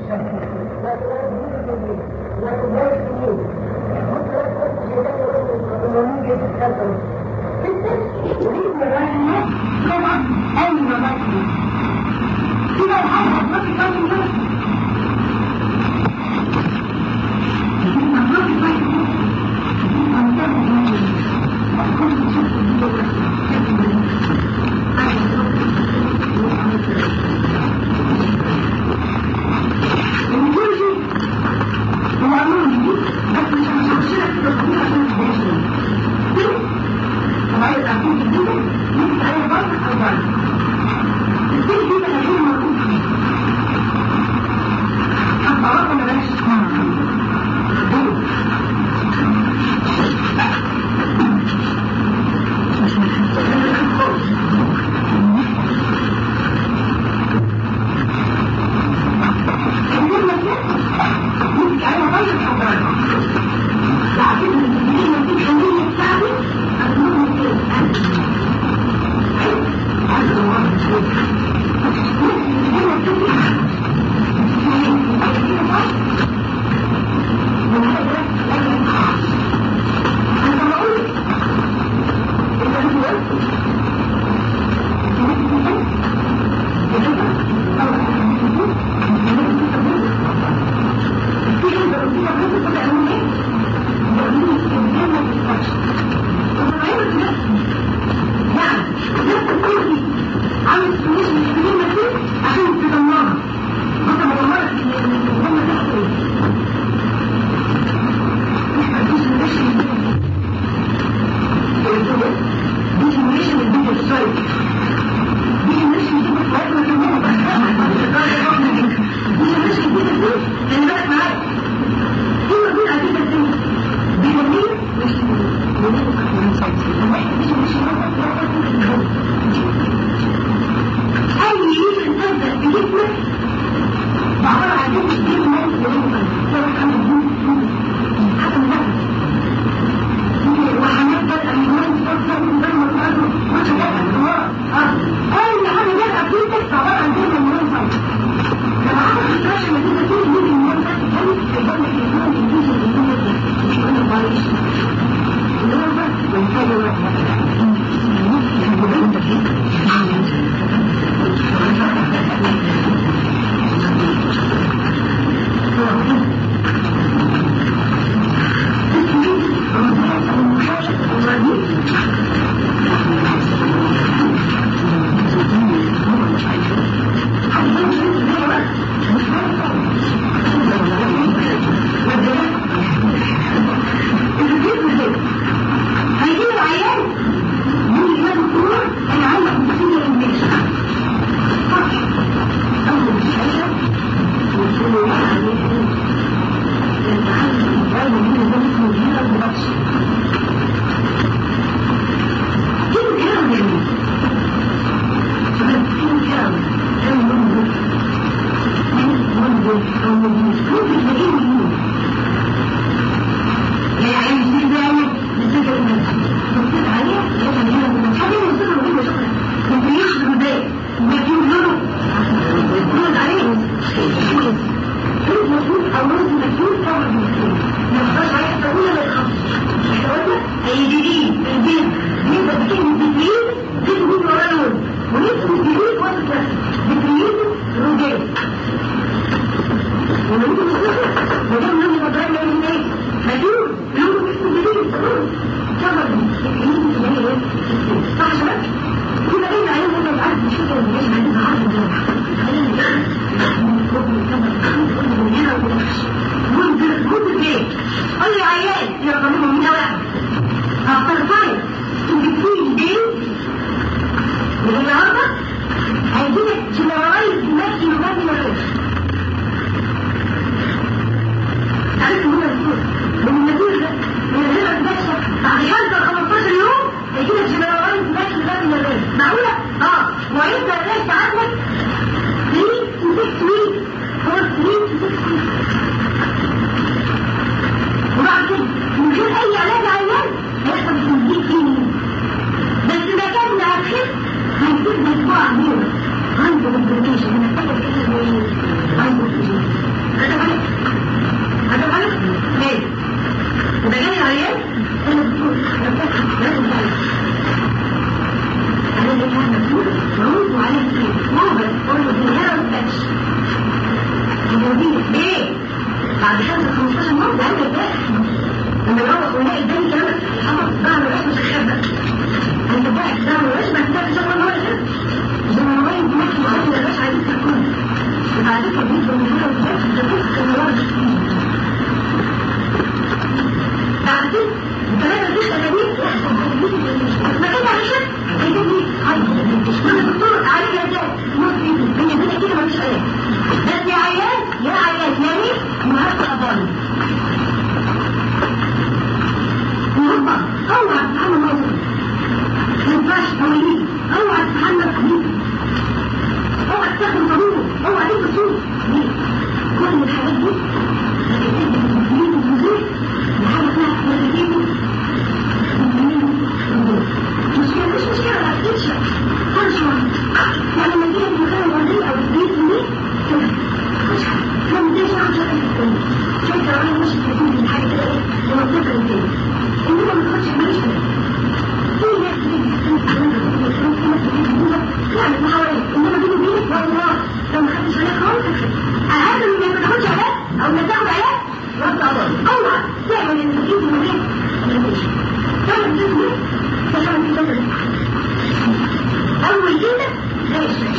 عنده كومبليكيشن من الحاجه اللي عنده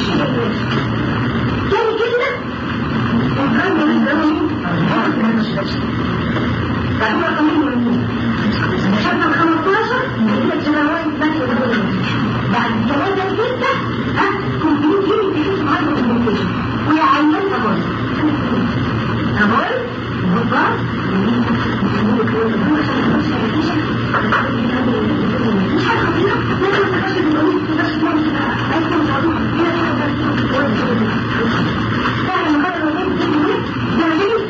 تاني كده وكان من الزمن ما مشيتش بعدين رقمين مهمين شفنا ال 15 هي سنوات بس بعد ثلاثة ستة ها كمبيوتر بيحس معاك بالكمبيوتر ويعينها برضه أقول بالظبط مش حاجة خطيرة لكن ما تبقاش بالقلوب ما تبقاش بالقلوب عايز تعمل موضوع هنا في حاجة فعلا المرة اللي جاية بتيجي هنا بيعملوا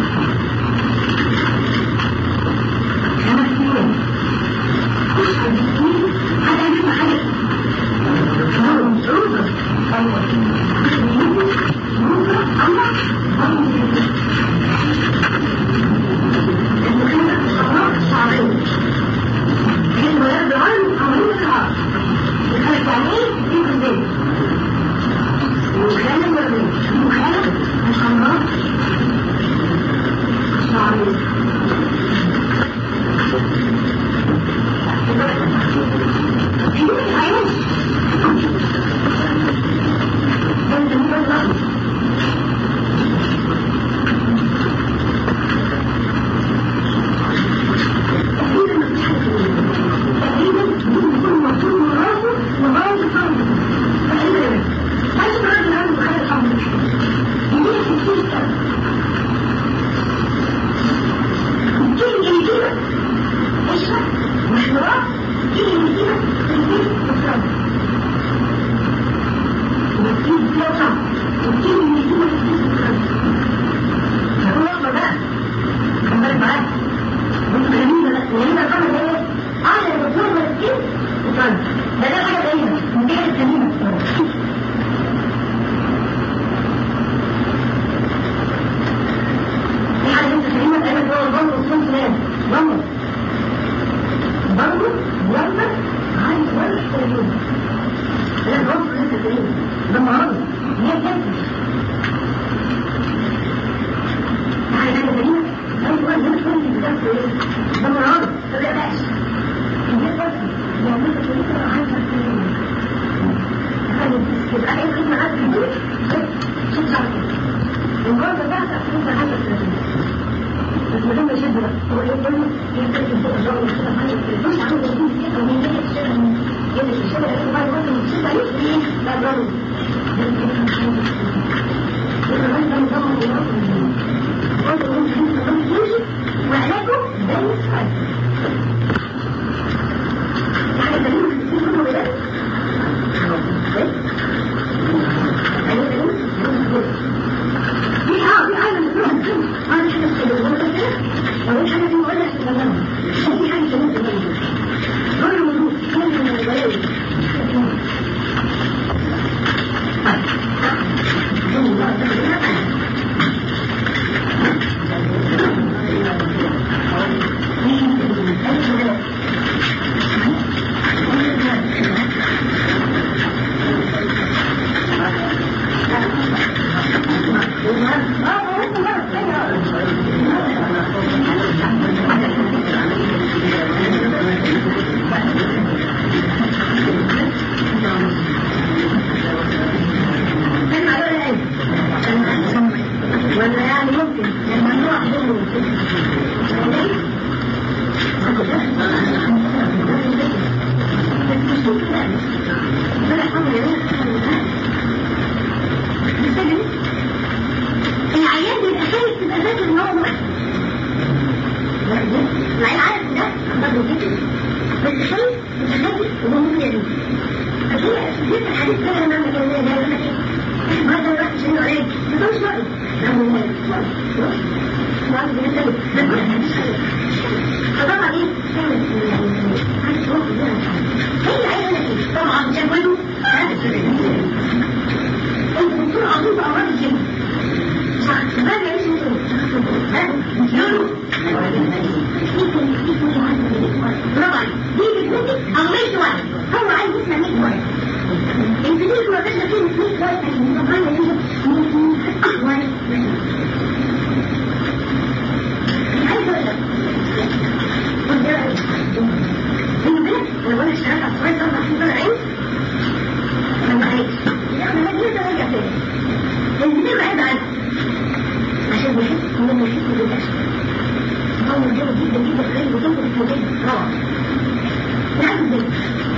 خمس سنين مش عايزين حاجة عايزين حاجة نور مصروفة أيوة مصروفة الله المخيمة الشراء شعرين هي الولاد بعين عملية شعر الخلق يعني ايه؟ دي بالبيت وخالد ولا بنت وخالد الحمراء شعرين محمرات تيجي من كده تنزل تفرد وتجيب فيها وتجيب من كده تنزل تفرد هتقول لحظة بقى خلي معاك بص غريبة بقى غريبة الخمر ده ايه؟ اه اللي بتزور وتجيب تفرد ده ده حاجة غريبة من كده السليمة في حاجة انت سليمة تقابل جوه البنك والصوت ناس بنك برضه لما عايز ولا تقريبا لا برضه لسه تقريبا ده مرض هي كده يعني حاجه تقريبا عايز ولا ده كنت بتاخد ايه ده مرض ما بيقلقش ده بس يعني انت تقريبا عايز تقريبا يبقى ايه خدمه عايز تقريبا شد على كده المرض ده بقى تقريبا عايز تقريبا بس ما دام يشد بقى هو ايه يقول يمكن فوق الجو كده حاجه مش عامل يكون كده او من كده الشارع من كده الشارع اللي بعد وقت ما تشد عليه ايه لا ضرر وعلاجه زي الصحيح يعني دليل في كل ولاد في اه في عالم الروح هذه حاجه حلوه وهي حاجه في مولع في الزمان في حاجه كمان في الزمان غير موجود كان من الولاية لما يحسوا بالأسف هو جو جدا جدا غير وتنقل في مجال روعة نعم ازاي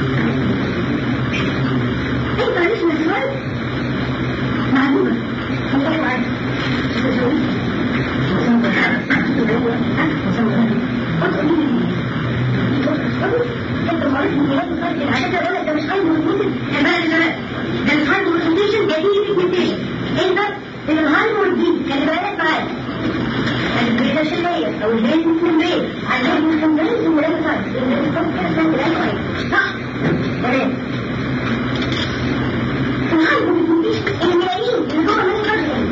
انت عرفت من السؤال معلومة الله معاك تتجاوز وصلنا اللي هو وصلنا وصلنا انت مريض من بلاد الفرق العادة ولا ده مش قلب والموتن كمان الزمان ده مش قلب والموتن جديد الكوتيشن انت من الهايمور دي خلي بالك معايا البريدة الشلية او الهيد من البريد عندهم من خمسين من بلاد الفرق لان الفرق كده سنة بلاد صح تمام الهايمور الكوتيشن الملايين اللي جوه من الفرق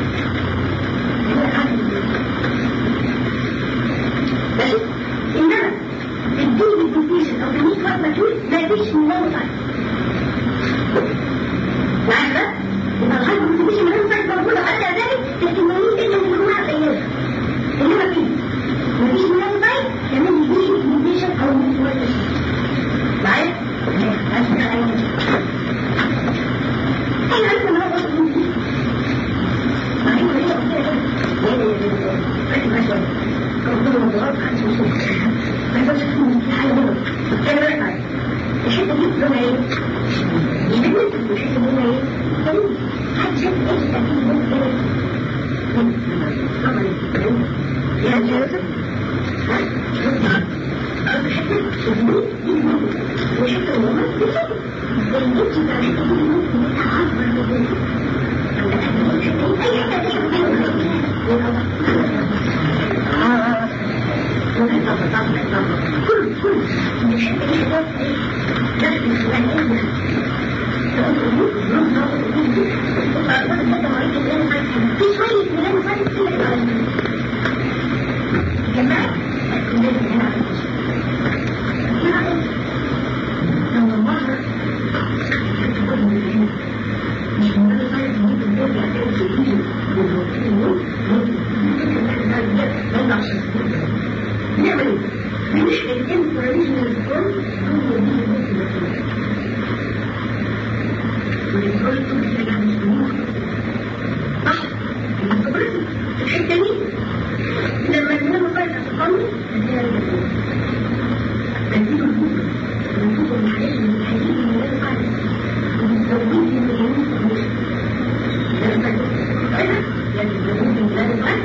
ماشي انما الدين الكوتيشن او تمييز فرق مجهول ما فيش من بلاد الفرق معاك ده يبقى الحاجة ما تجيش من الفرق موجودة حتى ذلك الكميين إلا من المجموعة قليلة إنما في مفيش من الفرق كمان يجيش الكوميشن أو المسؤولية معايا؟ أنا عارفة ما هو أصلا معايا ولا هي أصلا كده ركز معايا شوية كان كل الموضوعات محدش مسؤول ما يقدرش تكون في حاجة منهم أنا بقى معايا الحتة دي لونها إيه؟ مش بالنسبة الحتة دي لونها إيه؟ جميل حد شاف ايش تأكيد من كده طبعا يا جوزف وشكرا لله بسبب النجي بقى الحتة دي ممكن يتعبر بذلك أي حاجة تشوف كل كل الحتة دي خلاص ايه نفس السؤال ايه في شوية كلام فاتت كده جماعة لما مرة مش من هذا الفايت ممكن ترجع تاني تيجي نعمل ايه؟ بنحكي الانفورميشن الفورم هو دي الحته دي لما تنام فرق تقوي تزيد الكفر والكفر الحقيقي من الحديد من غير فرق وبالتوجيه من اليمين يعني الزوجين من غير فرق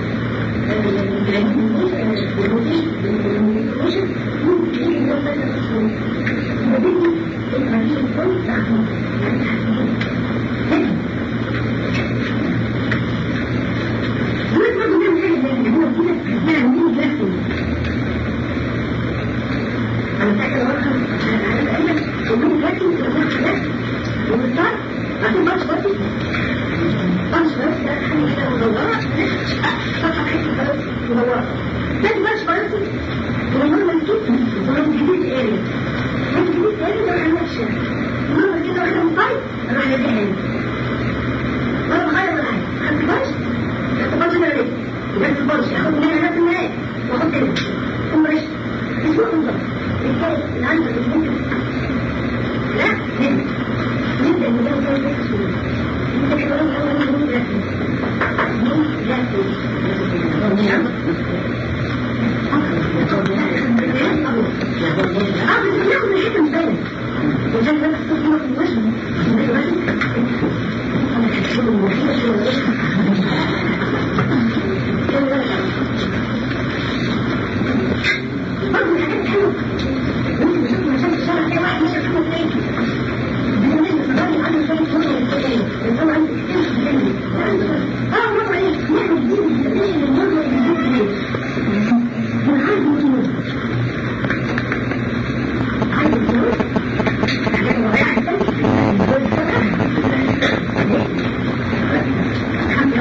الحمد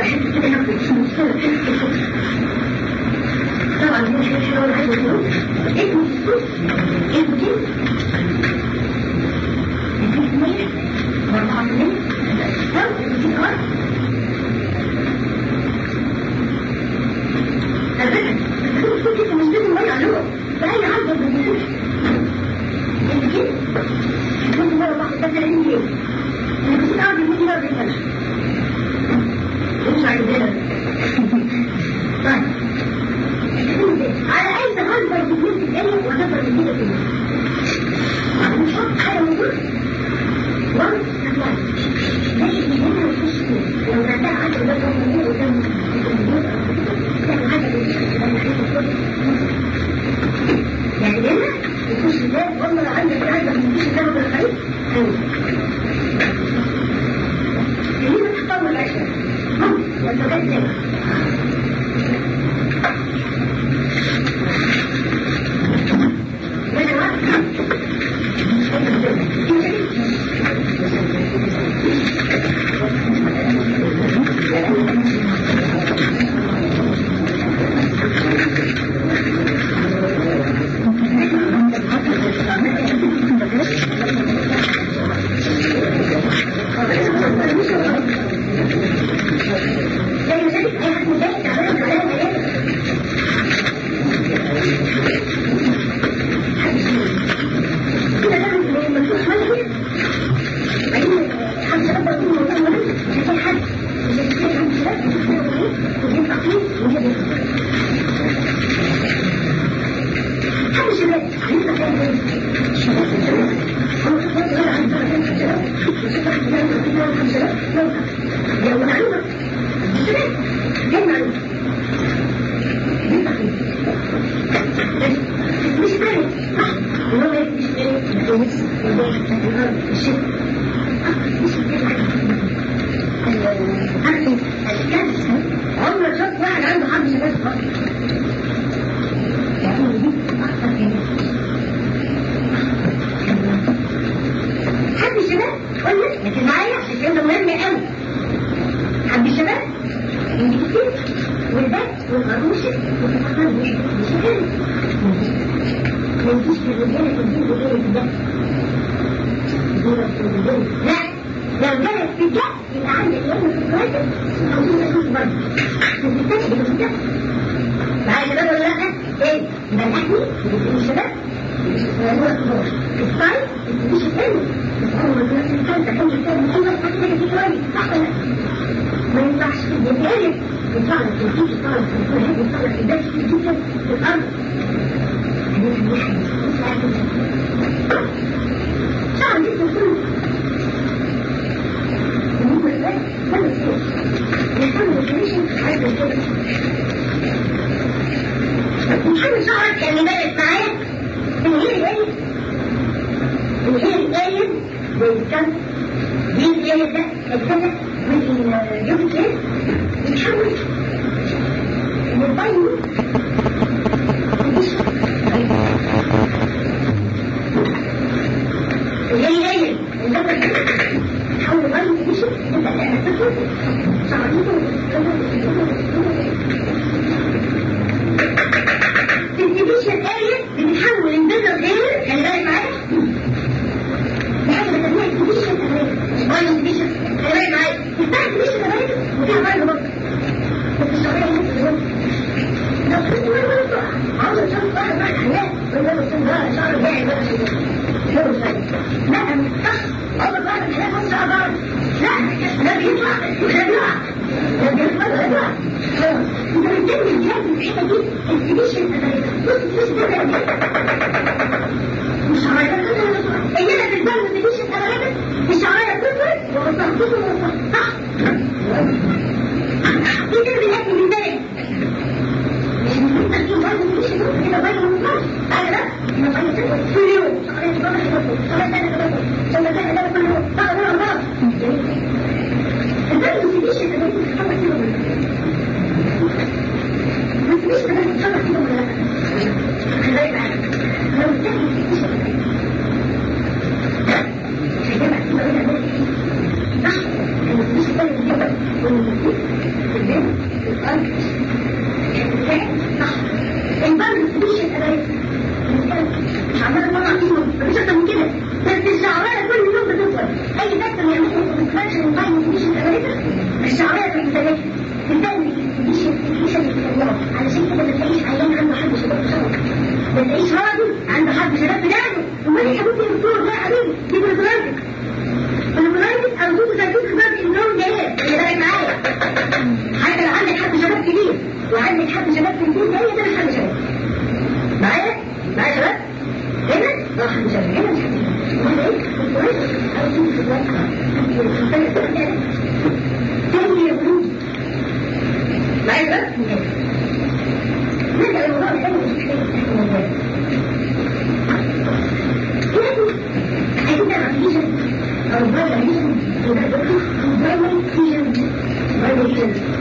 Thank you.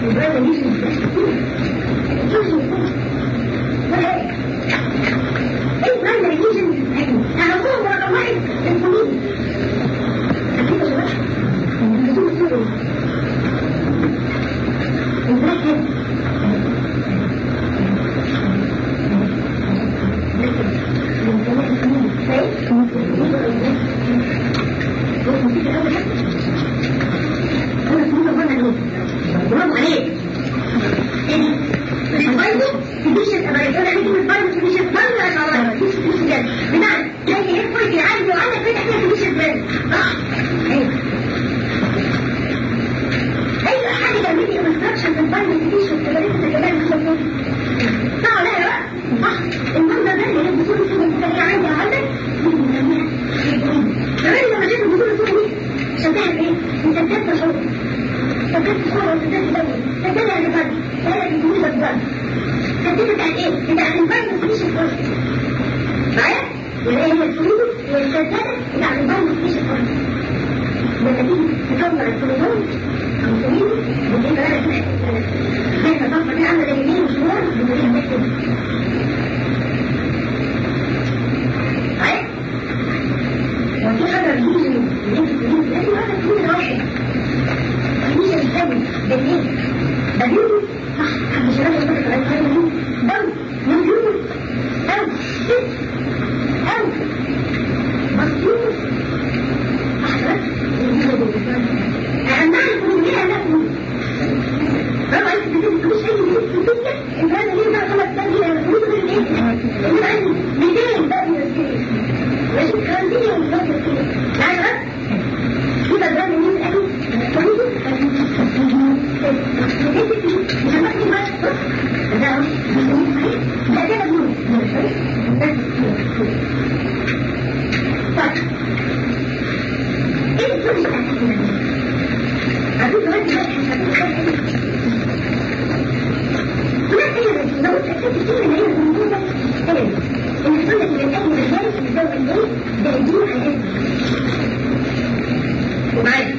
البرايم ليجن ولا ايه؟ ايه البرايم ليجن؟ هنقول رقم واحد الفلوس اكيد يا شباب الفلوس السوري البرايم برافو عليك برضه تديش الأمريكان أنا كلمة برضه تديش برضه يا شباب تديش تديش جد بمعنى زي يدخل في عندي وعندك بيت أكيد تديش البلد صح أيوه أيوه حاجة جنبي انستراكشن في البرضه تديش التمارين اللي كمان مش مفهوم صح ولا لا صح المنظر ده اللي البطولة السوداء دي كان عندي عندك كمان لما جيت البطولة السوداء دي عشان تعمل ايه؟ انت اديت شغل فكنت صورة وتدرس دولي فكده اللي فرد فهي بتقول لك فرد فدي بتاعت ايه؟ بتاعت الفرد مفيش الفرد معايا؟ يبقى هي الفلوس والسلسلة بتاعت الفرد مفيش الفرد لما تيجي تكبر الكروموزوم او تميل بتجيب بقى اسمها زي ما الصفحة دي عاملة زي اليمين وشمال بتقوليها بس معايا؟ وفي حاجة بيجي اللي انت بتقوليه لازم هذا تكون واحد مش الدم بالليل بديله صح مش راجل يقول لك انا دم موجود او ست او مصروف احسن اهم حاجه تكون ليها نفس برافو عليك بتقول مش اي بيت بتقول انت هذا ليه بقى خمس دقايق هنا فلوس غير ايه؟ يقول عندي 200 بقى يرسلي ماشي كان دي يوم بقى يرسلي معايا بقى كده ده من مين قالوا ومعايا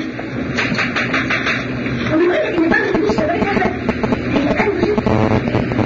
معاك وبيقول لك ان بعض الشباب هي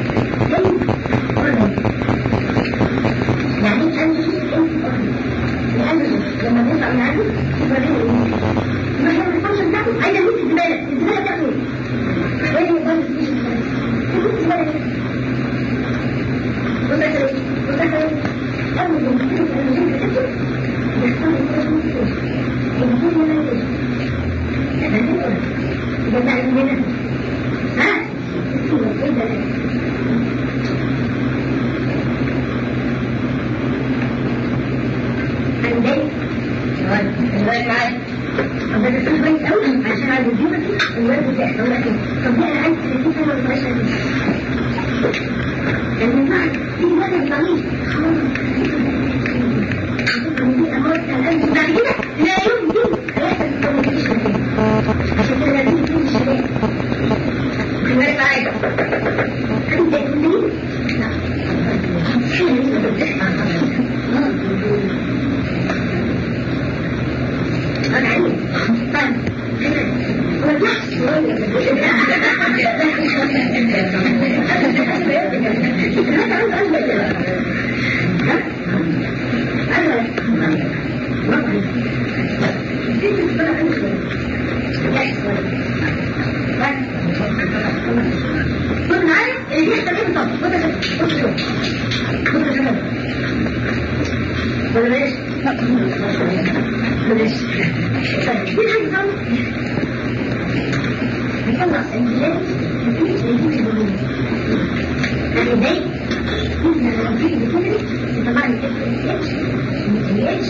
يعني ازاي؟ ممكن لما تيجي بتدرس تطلع لي اف اتش ال اتش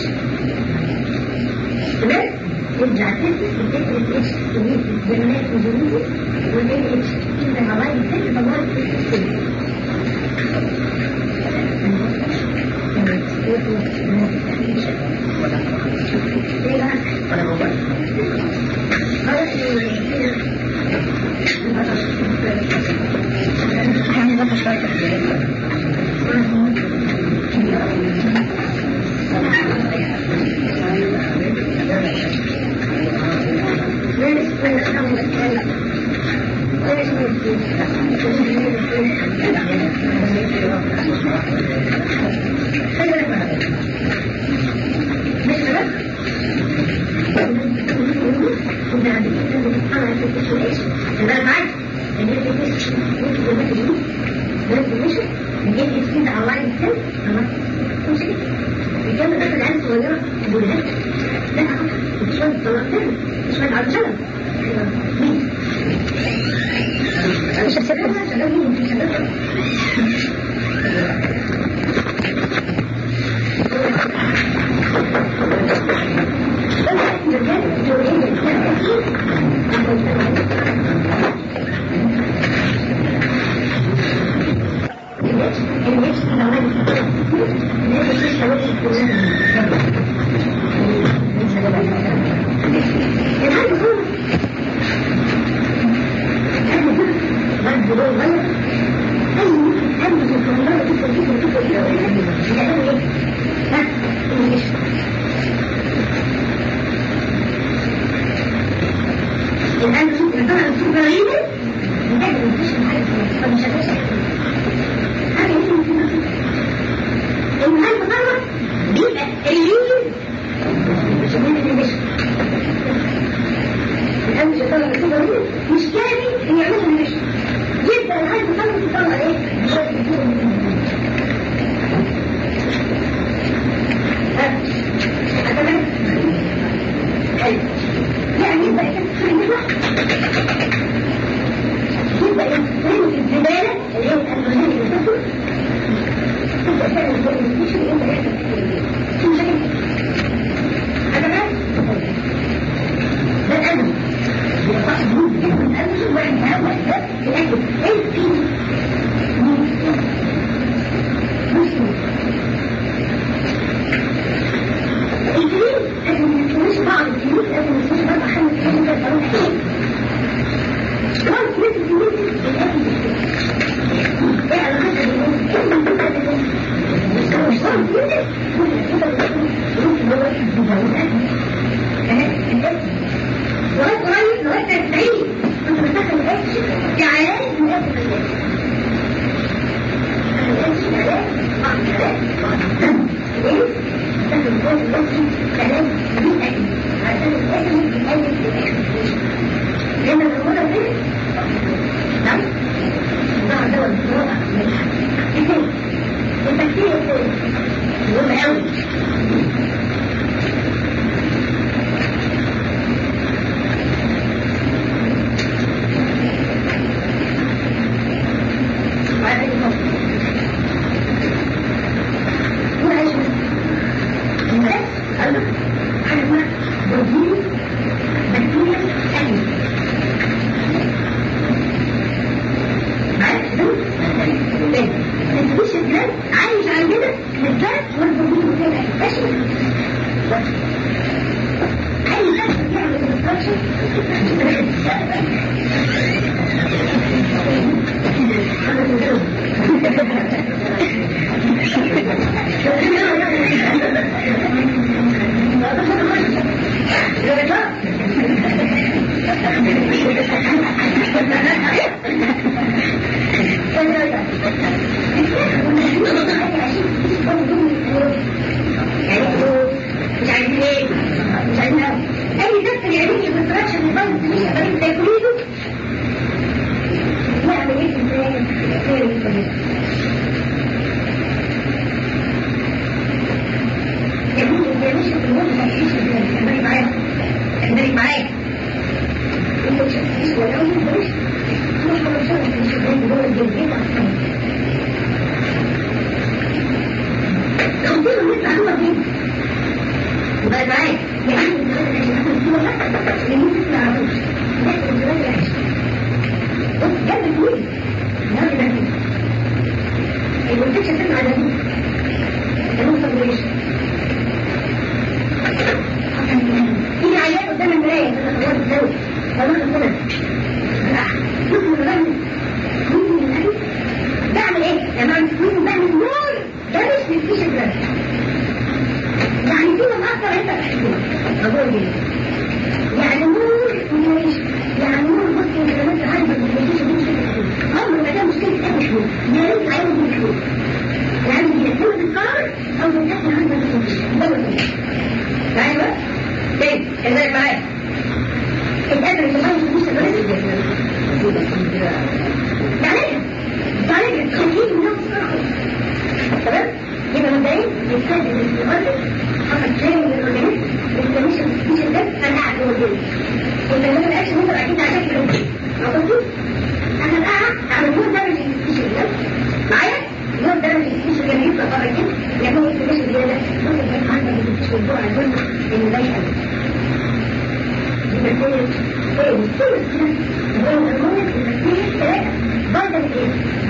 تمام؟ يرجع تدرس الاف اتش تجيب الجنات وجنوده والال اتش تبدا هواي الست تطلع لي اف اتش مش كافي ان يعملها مش يبدا الهاي الانفكشن تطلع على دي الانفكشن في عيال قدام المرايه في الخوات الدولي فما كده شوفوا الراجل ممكن يلاقي بعمل ايه؟ يعني ممكن بعمل نور ده مش الفيشن ده يعني في مقطع انت تحكيه اقول ايه؟ يعني نور مش يعني نور بص انت لما انت عارف ان الفيشن دي مش عمره ما كان مشكله اي شيء يا ريت عايز يشوف يعني بيكون بالقرار او بيكون عندك ده معايا بقى؟ طيب كذلك معايا الأدب اللي غير مش يعني يعني تخليه من نفس تمام يبقى مبدئيا يستخدم الاستمرار حصل تريننج للاورجانيزم الانفلاميشن مش ده انا قاعد جوه الجلد والبرنامج الاكشن ممكن اكيد على شكل عضلتي انا قاعد على طول درجه الانفلاميشن ده معايا نوع درجه الانفلاميشن لما يطلع بره كده يعمل انفلاميشن زياده ممكن يبقى عندك الانفلاميشن الجوع الجلد اللي ده يحل المسائل ايه الصورة كده هو الأمور المسائل ثلاثة فيتامين ايه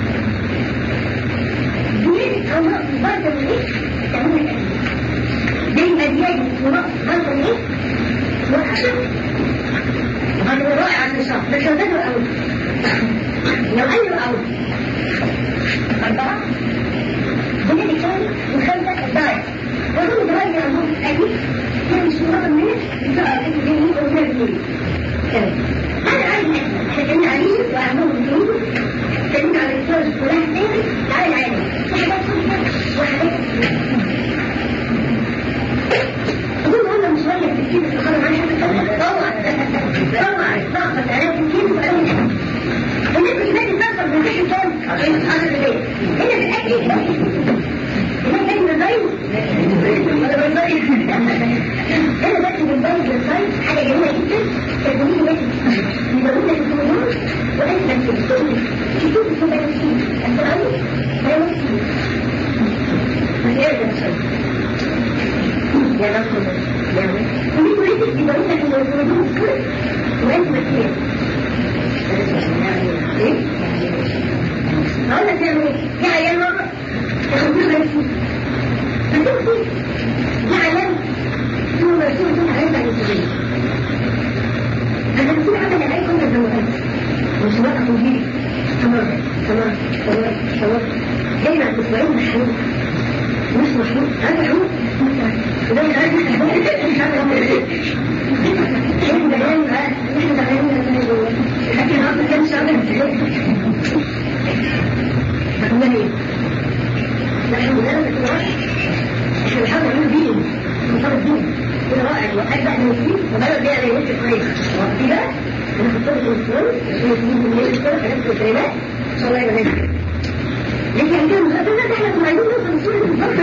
زيادة أو نقص فيتامين ايه تعمل لك دايما زيادة ونقص فيتامين ايه وأشد هذا رائع عن النشاط ده شغال الأول لو قال له أول أربعة زيادة الثاني وخمسة الدايت وهم دلوقتي عندهم أكيد كان مش مرة منك بتقع في الدنيا وما بيقولي هذا عايز احنا كنا عليه وعملوا بيقولوا كنا على الفرج فلان تاني على العالم وحاجات خمسة وحاجات أقول والله مش ولا كتير في الخرم عن حاجة طبعا طبعا ضغط آلاف كتير وأنا الناس اللي بقت تضغط من ناحية كام؟ عشان تتحرك البيت هنا بالأكل هنا كان بالبيت ولا بالبيت انا بس بالبيت بالبيت حاجة جميلة جدا تدوين ناس يدوين لك الكميون وانت بس بتقول شوف في بنسين الفرعي ما يمسين ما يرجع شيء يا رب يا رب وليه وليه يدوين لك الكميون كله وانت مسين ايه؟ هقول لك تعمل ايه؟ يا عيال مرة تاخدوش بنسين هتمشي يا عيال ثم مرسول ثم عيال بعد السبيل البنسين عمل العيال كنت الزوجات مش وقت وجيلي تمام تمام تمام تمام دايما اسماعيل محمود مش محمود هذا محمود وده مش عارف مش عارف احنا دايما احنا دايما لكن هذا كان شغال هتقول ايه؟ نحن لا نتوقع احنا بنحاول نعمل دين نصاب الدين كده رائع وقت بقى نسيب وبلد بيها زي وش كويس وقتي بقى انا حطيت الانسان عشان يسيبين من ايه كده حاجات في الكلمات ان شاء الله يبقى ناجح لكن عندنا مخاطرات احنا كنا عايزين نوصل لصورة بالظبط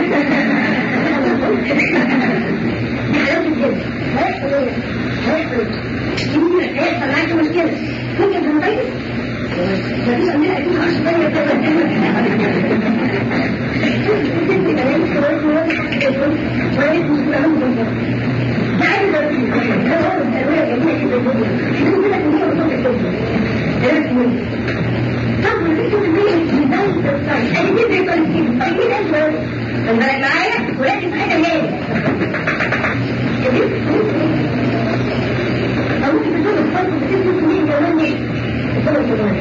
دي حلاوة الجد هيحصل ايه؟ هيحصل كبير هيحصل معاك مشكلة ممكن تنطيق مفيش عندنا اكيد عشر ثانية معايا ولكن حاجة هي أو ممكن تكون الفرق بتكون كمية كمان ايه؟ الفرق كمان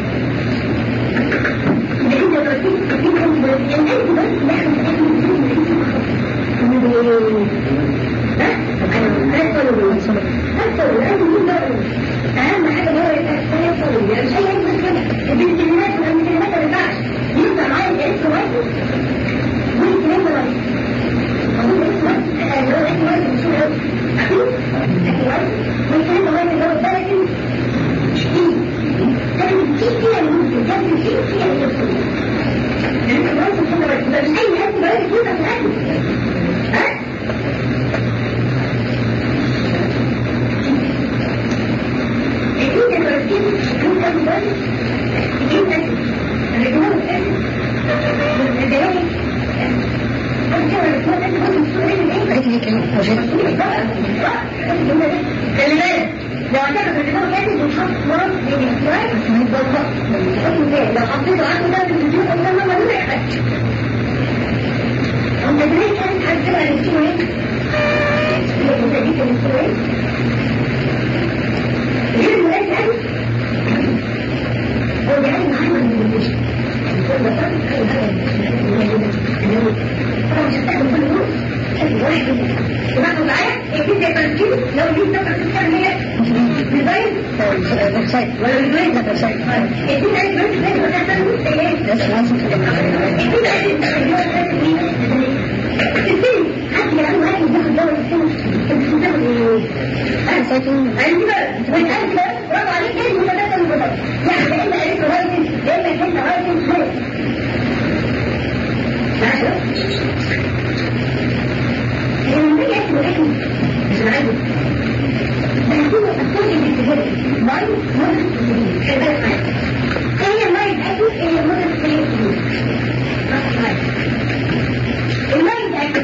لأن الرصيد كتير هم يعني أنت بس نحن أهم حاجة هو التيسر يعني مش أي حاجة بس كده البنت الكلمات والكلمات ما ينفعش ينفع معايا الاسم واحد والكلام ده أقول الاسم واحد اللي هو الاسم واحد مش هو أكيد أكيد واحد والكلام ده واحد اللي هو الدرجة لكن في فيها الممكن كان في فيها الممكن يعني انت برضه سبحان الله مش اي حد بقى يكون في الاكل ها اكيد البرسيم يكون كان بس يكون اكل الرجال الاكل والدوائر خلي بالك لو اعتقد ان هو كاتب وحط مرض بين الاسواق هيتوظف لو حطيته عنده ده في الفيديو قلنا ما ملوش واحد تبقى معايا اكيد يبقى كده لو دي تبقى تتكلم هي ديزاين ويب سايت ولا ديزاين ويب سايت اكيد عايز بس لازم تعمل ايه بس لازم اكيد عايز تستني حد يعمل واحد ياخد دواء السنه تاخد ايه سايتين عندي بقى وانت بقى برافو عليك ايه المتبادل المتبادل يعني يا اما قريت رايتنج يا اما كنت رايتنج لما يجي ياكل اكل مش عادي ده هيكون الصوت الاتجاهي لاين موديل خلي بالك معايا هي اللاين اكل هي موديل اللاين اكل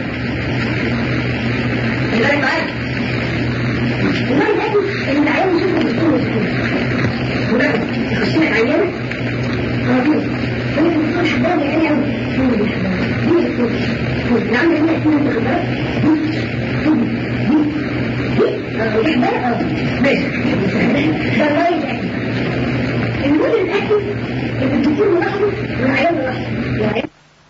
خلي بالك معايا اللاين اكل اللي العيال يشوفوا بالصوره وده يخش لك عيان موجود ممكن تكون حبايه يعني قوي مين اللي حبايه مين اللي تكون نعم هنا اسمها الخبرات المود الاكل اللي بتصير لوحده والعيال لوحده